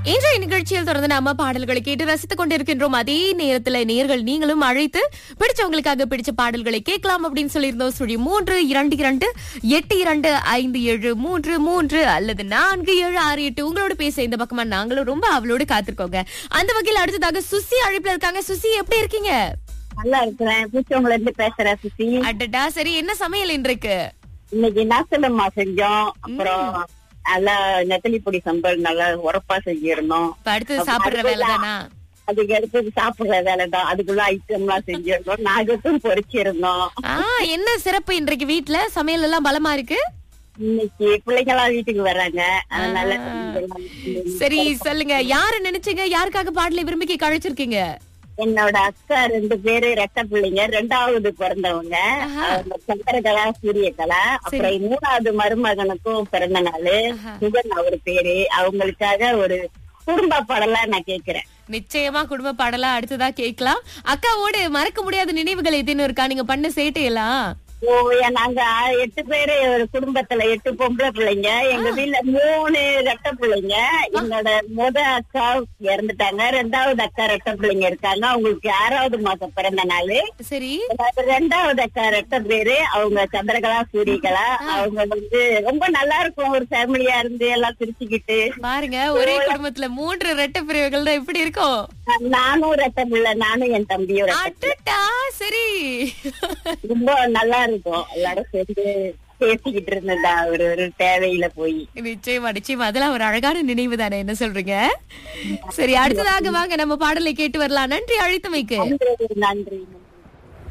இன்றைய நிகழ்ச்சியில் தொடர்ந்து நாம பாடல்களை கேட்டு ரசித்துக் கொண்டிருக்கின்றோம் அதே நேரத்துல நேர்கள் நீங்களும் அழைத்து பிடிச்சவங்களுக்காக பிடிச்ச பாடல்களை கேட்கலாம் அப்படின்னு சொல்லியிருந்தோம் சுழி மூன்று இரண்டு இரண்டு எட்டு இரண்டு ஐந்து ஏழு மூன்று மூன்று அல்லது நான்கு ஏழு ஆறு எட்டு உங்களோட பேச இந்த பக்கமா நாங்களும் ரொம்ப அவளோடு காத்திருக்கோங்க அந்த வகையில் அடுத்ததாக சுசி அழைப்புல இருக்காங்க சுசி எப்படி இருக்கீங்க நல்லா இருக்கிறேன் பூச்சவங்கள இருந்து பேசுறேன் சுசி அடடா சரி என்ன சமையல் இன்றைக்கு இன்னைக்கு நாசலம்மா செஞ்சோம் அப்புறம் நல்லா நெத்தலி பொடி சம்பல் நல்லா உரப்பா செஞ்சிருந்தோம் இப்ப அடுத்தது சாப்பிடுற வேலை தானா அதுக்கு அடுத்தது சாப்பிடுற வேலை தான் அதுக்குள்ள ஐட்டம் எல்லாம் செஞ்சிருந்தோம் நாகத்தும் பொறிச்சிருந்தோம் ஆ என்ன சிறப்பு இன்றைக்கு வீட்ல சமையல் எல்லாம் பலமா இருக்கு இன்னைக்கு பிள்ளைங்க எல்லாம் வீட்டுக்கு வர்றாங்க அதனால செஞ்செல்லாம் சரி சொல்லுங்க யாரு நினைச்சீங்க யாருக்காக பாடலை விரும்பி கழிச்சிருக்கீங்க என்னோட அக்கா ரெண்டு பேரு ரெட்ட பிள்ளைங்க ரெண்டாவது பிறந்தவங்க அவங்க சந்திரகலா சூரியகலா அப்புறம் மூணாவது மருமகனுக்கும் பிறந்த நாளு சுகன் அவர் பேரு அவங்களுக்காக ஒரு குடும்ப பாடலாம் நான் கேக்குறேன் நிச்சயமா குடும்ப பாடலா அடுத்ததா கேட்கலாம் அக்காவோட மறக்க முடியாத நினைவுகள் எதுன்னு இருக்கா நீங்க பண்ண சேட்டையெல்லாம் ஓ ஏன் நாங்க எட்டு பேரு ஒரு குடும்பத்துல எட்டு பொம்பளை பிள்ளைங்க எங்க வீட்ல மூணு ரெட்ட பிள்ளைங்க என்னோட முத அக்கா இறந்துட்டாங்க ரெண்டாவது அக்கா ரெட்ட பிள்ளைங்க இருக்காங்க அவங்களுக்கு ஆறாவது மாசம் பிறந்த நாள் சரி அதாவது ரெண்டாவது அக்கா ரெட்ட பேரு அவங்க சந்திரகலா சூரியகலா அவங்க வந்து ரொம்ப நல்லா இருக்கும் ஒரு ஃபேமிலியா இருந்து எல்லாம் பிரிச்சுக்கிட்டு பாருங்க ஒரே குடும்பத்துல மூன்று ரெட்ட பிரிவுகள் தான் எப்படி இருக்கும் நானும் ரெட்ட பிள்ளை நானும் என் தம்பியும் ரெட்டை அடடா சரி ரொம்ப நல்லா இருக்கும் எல்லாரும் சேர்ந்து பேசிக்கிட்டு இருந்ததா ஒரு ஒரு தேவையில போய் நிச்சயமா நிச்சயமா அதெல்லாம் ஒரு அழகான நினைவு தானே என்ன சொல்றீங்க சரி அடுத்ததாக வாங்க நம்ம பாடலை கேட்டு வரலாம் நன்றி அழைத்தமைக்கு நன்றி நன்றி